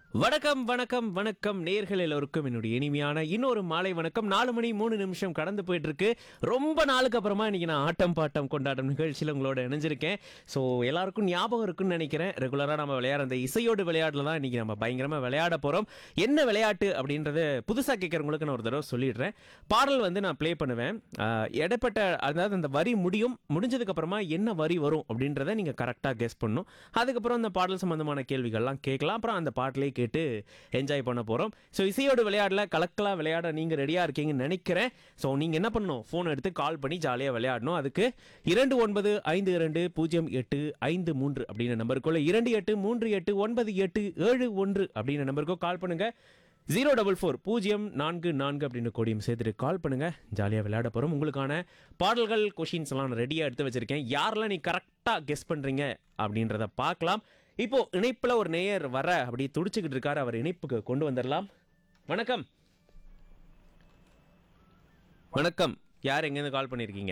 வணக்கம் வணக்கம் வணக்கம் நேர்கள் எல்லோருக்கும் என்னுடைய இனிமையான இன்னொரு மாலை வணக்கம் நாலு மணி மூணு நிமிஷம் கடந்து போயிட்டு இருக்கு ரொம்ப நாளுக்கு அப்புறமா இன்னைக்கு நான் ஆட்டம் பாட்டம் கொண்டாட்டம் நிகழ்ச்சியில் உங்களோட இணைஞ்சிருக்கேன் ஸோ எல்லாருக்கும் ஞாபகம் இருக்குன்னு நினைக்கிறேன் ரெகுலராக நம்ம விளையாடுற அந்த இசையோடு விளையாட்டில் தான் இன்னைக்கு நம்ம பயங்கரமாக விளையாட போகிறோம் என்ன விளையாட்டு அப்படின்றத புதுசாக கேட்குறவங்களுக்கு நான் ஒரு தடவை சொல்லிடுறேன் பாடல் வந்து நான் ப்ளே பண்ணுவேன் ஆஹ், இடைப்பட்ட அதாவது அந்த வரி முடியும் முடிஞ்சதுக்கு அப்புறமா என்ன வரி வரும் அப்படின்றத நீங்கள் கரெக்டாக கெஸ் பண்ணணும் அதுக்கப்புறம் அந்த பாடல் சம்பந்தமான கேள்விகள்லாம் கேட்கலாம் அப்புறம் அந்த பாட்டிலே கேட்டு என்ஜாய் பண்ண போகிறோம் ஸோ இசையோடு விளையாடல கலக்கலா விளையாட நீங்கள் ரெடியாக இருக்கீங்கன்னு நினைக்கிறேன் ஸோ நீங்கள் என்ன பண்ணணும் ஃபோன் எடுத்து கால் பண்ணி ஜாலியாக விளையாடணும் அதுக்கு இரண்டு ஒன்பது ஐந்து இரண்டு பூஜ்ஜியம் எட்டு ஐந்து மூன்று அப்படின்ற நம்பருக்குள்ள இரண்டு எட்டு மூன்று எட்டு ஒன்பது எட்டு ஏழு ஒன்று அப்படின்ற நம்பருக்கோ கால் பண்ணுங்கள் ஜீரோ டபுள் ஃபோர் பூஜ்ஜியம் நான்கு நான்கு அப்படின்னு கொடியும் சேர்த்துட்டு கால் பண்ணுங்க ஜாலியாக விளையாட போகிறோம் உங்களுக்கான பாடல்கள் கொஷின்ஸ் எல்லாம் ரெடியாக எடுத்து வச்சிருக்கேன் யாரெல்லாம் நீ கரெக்டாக கெஸ் பண்ணுறீங்க அப்படின்றத பார்க்கலாம் இப்போ இணைப்பில் ஒரு நேயர் வர அப்படி துடிச்சுக்கிட்டு இருக்காரு அவர் இணைப்புக்கு கொண்டு வந்துடலாம் வணக்கம் வணக்கம் யார் எங்கேருந்து கால் பண்ணியிருக்கீங்க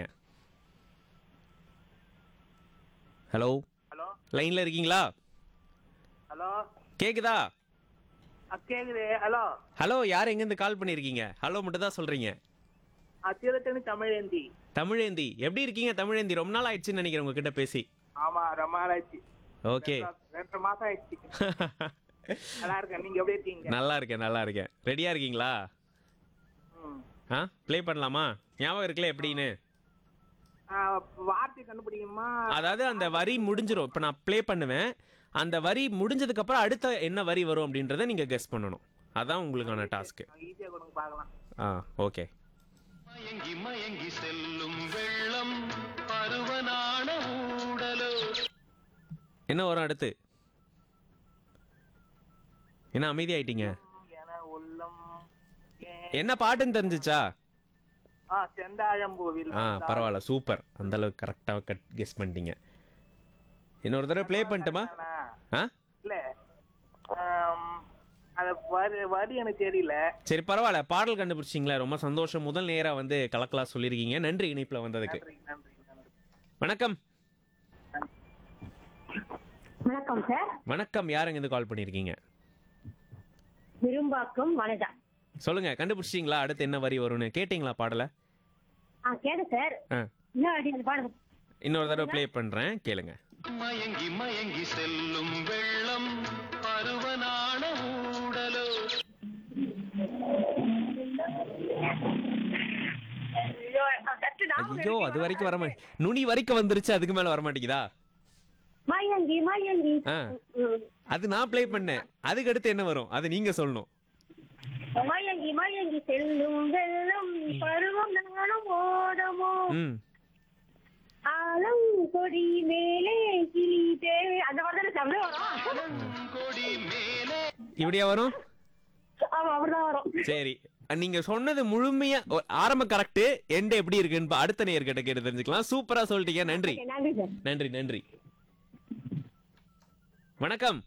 ஹலோ ஹலோ லைனில் இருக்கீங்களா ஹலோ கேக்குதா ஆ கேக்குது ஹலோ ஹலோ யார் எங்கேருந்து கால் பண்ணியிருக்கீங்க ஹலோ மட்டும் தான் சொல்கிறீங்க ஆ திருத்தணி தமிழேந்தி தமிழேந்தி எப்படி இருக்கீங்க தமிழேந்தி ரொம்ப நாள் ஆயிடுச்சுன்னு நினைக்கிறேன் உங்ககிட்ட பேசி ஆமா ரொம்ப நாள் ஆயிடுச்சு ஓகே ரெண்டு மாசம் ஆயிடுச்சு நல்லா இருக்கேன் நீங்க எப்படி இருக்கீங்க நல்லா இருக்கேன் நல்லா இருக்கேன் ரெடியா இருக்கீங்களா ம். ஆ ப்ளே பண்ணலாமா ஞாபகம் இருக்குல்ல எப்படின்னு ஆ, வார்த்தை கண்டுபிடிக்குமா அதாவது அந்த வரி முடிஞ்சிரும் இப்போ நான் ப்ளே பண்ணுவேன் அந்த வரி முடிஞ்சதுக்கு அப்புறம் அடுத்த என்ன வரி வரும் அப்படின்றத நீங்க கெஸ் பண்ணணும் அதான் உங்களுக்கான டாஸ்க்கு ஈஸியா கொடுங்க பார்க்கலாம் ஆ ஓகே மயங்கி மயங்கி செல்லும் வெள்ளம் பருவனான ஊடலோ என்ன வரும் அடுத்து என்ன அமைதியாயிட்டீங்க என உள்ளம் ஏ- என்ன பாட்டுன்னு தெரிஞ்சுச்சா ஆ செந்தாழம்பூவில் ஆ பரவாயில்ல சூப்பர் அந்த அளவுக்கு கரெக்டாக கட் கெஸ் பண்ணிட்டீங்க இன்னொரு தடவை ப்ளே பண்ணட்டுமா ஆ இல்ல ஆம், அது வரி வரி எனக்கு தெரியல சரி பரவாயில்ல பாடல் கண்டுபிடிச்சிங்களா ரொம்ப சந்தோஷம் முதல் நேரா வந்து கலக்கலா சொல்லியிருக்கீங்க நன்றி இணைப்பில் வந்ததுக்கு நன்றி நன்றி நன்றி வணக்கம் வணக்கம் சார் வணக்கம் யாருங்க இருந்து கால் பண்ணியிருக்கீங்க விரும்பாக்கம் வனஜா சொல்லுங்க கண்டுபிடிச்சிங்களா அடுத்து என்ன வரி வரும்னு கேட்டிங்களா பாடலை ஆ கேடு சார் ஆ இன்னும் அடி அந்த பாடம் இன்னொரு தடவை ப்ளே பண்றேன் கேளுங்க மயங்கி மயங்கி செல்லும் வெள்ளம் பருவனான ஊடலோ ஐயோ, ஆ, சற்று ஞாபகம் ஐயோ அது வரைக்கும் வர மாட்டே நுனி வரைக்கும் வந்துருச்சு அதுக்கு மேல வர மாட்டேங்குதா மயங்கி மயங்கி ஆ. ம். அது நான் ப்ளே பண்ணேன் அதுக்கு அடுத்து என்ன வரும் அது நீங்க சொல்லணும் மயங்கி மயங்கி செல்லும் வெள்ளம் பருவம் நானும் ஓடமோ ம் ஆலம் கொடி மேலே கிளி தேவை அந்த மாதிரி தானே தமிழ் வரும் கொடி மேலே இப்படியா வரும் ஆமா அப்படிதான் வரும் சரி நீங்க சொன்னது முழுமையா ஒ- ஆரம்ப கரெக்ட் எண்ட் எப்படி இருக்குன்னு பா- அடுத்த நேர்கிட்ட கேட்டு தெரிஞ்சுக்கலாம் சூப்பரா சொல்லிட்டீங்க நன்றி Okay, நன்றி சார் நன்றி நன்றி வணக்கம்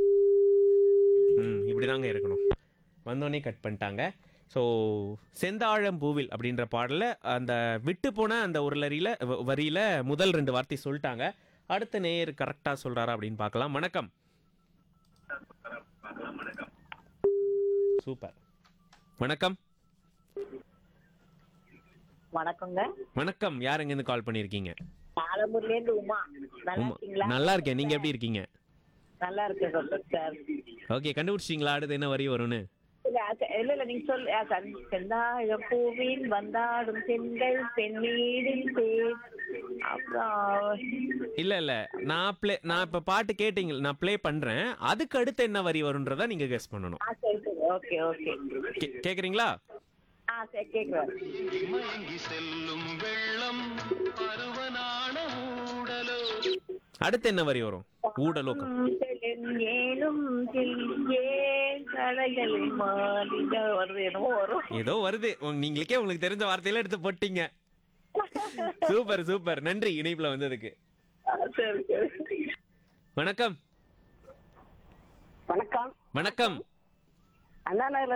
ம் இப்படிதாங்க இருக்கணும் வந்தோடனே கட் பண்ணிட்டாங்க ஸோ செந்தாழம் பூவில் அப்படின்ற பாடல அந்த விட்டு போன அந்த ஒரு லரியில வ- வரியில முதல் ரெண்டு வார்த்தை சொல்லிட்டாங்க அடுத்த நேயர் கரெக்டா சொல்றாரா அப்படின்னு பார்க்கலாம் வணக்கம் சூப்பர் வணக்கம் வணக்கங்க வணக்கம் யார் எங்கேருந்து கால் பண்ணியிருக்கீங்க ஆலம்பூர்ல இருந்து உமா நல்லா உமா. இருக்கீங்களா நல்லா இருக்கேன் நீங்க எப்படி இருக்கீங்க நல்லா இருக்கேன் சார் ஓகே கண்டுபிடிச்சிங்களா அடுத்து என்ன வரி வரும்னு இல்ல அச்ச- இல்ல இல்ல நீங்க சொல்லு அ, சந்- செந்தாழ பூவில் வந்தாடும் செங்கல் பெண்ணீரில் பேர் அப்புறம் இல்ல இல்ல நான் ப்ளே நான் இப்ப பாட்டு கேட்டீங்க நான் ப்ளே பண்றேன் அதுக்கு அடுத்து என்ன வரி வரும்ன்றத நீங்க கெஸ் பண்ணணும் ஆ சரி சரி ஓகே ஓகே கே- கேக்குறீங்களா ஆ சரி கேக்குறேன் மயங்கி மயங்கி செல்லும் வெள்ளம் பருவனான ஊடலோ அடுத்து என்ன வரி வரும் ஊடலோக்கம் ஏனும் ஏன் கலைகளை மாலிட வருது என்னமோ வரும் ஏதோ வருது உங்க- நீங்களுக்கே உங்களுக்கு தெரிஞ்ச வார்த்தையில எடுத்து போட்டீங்க சூப்பர் சூப்பர் நன்றி இணைப்புல வந்ததுக்கு ஆ, சரி சரி வணக்கம் வணக்கம் வணக்கம் அண்ணா நகர்ல